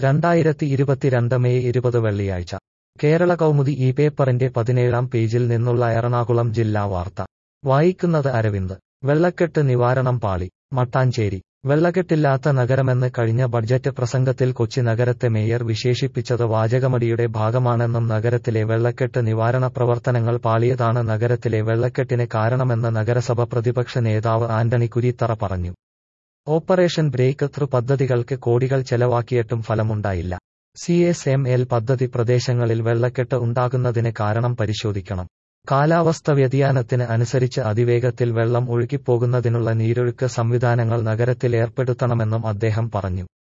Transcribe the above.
രണ്ടായിരത്തി ഇരുപത്തിരണ്ട് മെയ് ഇരുപത് വെള്ളിയാഴ്ച കേരള കൗമുദി ഈ പേപ്പറിന്റെ പതിനേഴാം പേജിൽ നിന്നുള്ള എറണാകുളം ജില്ലാ വാർത്ത വായിക്കുന്നത് അരവിന്ദ് വെള്ളക്കെട്ട് നിവാരണം പാളി മട്ടാഞ്ചേരി വെള്ളക്കെട്ടില്ലാത്ത നഗരമെന്ന് കഴിഞ്ഞ ബഡ്ജറ്റ് പ്രസംഗത്തിൽ കൊച്ചി നഗരത്തെ മേയർ വിശേഷിപ്പിച്ചത് വാചകമടിയുടെ ഭാഗമാണെന്നും നഗരത്തിലെ വെള്ളക്കെട്ട് നിവാരണ പ്രവർത്തനങ്ങൾ പാളിയതാണ് നഗരത്തിലെ വെള്ളക്കെട്ടിന് കാരണമെന്ന് നഗരസഭ പ്രതിപക്ഷ നേതാവ് ആന്റണി കുരീത്തറ പറഞ്ഞു ഓപ്പറേഷൻ ബ്രേക്ക് ത്രൂ പദ്ധതികൾക്ക് കോടികൾ ചെലവാക്കിയിട്ടും ഫലമുണ്ടായില്ല സി എസ് എം എൽ പദ്ധതി പ്രദേശങ്ങളിൽ വെള്ളക്കെട്ട് ഉണ്ടാകുന്നതിന് കാരണം പരിശോധിക്കണം കാലാവസ്ഥ വ്യതിയാനത്തിന് അനുസരിച്ച് അതിവേഗത്തിൽ വെള്ളം ഒഴുകിപ്പോകുന്നതിനുള്ള നീരൊഴുക്ക് സംവിധാനങ്ങൾ നഗരത്തിൽ ഏർപ്പെടുത്തണമെന്നും അദ്ദേഹം പറഞ്ഞു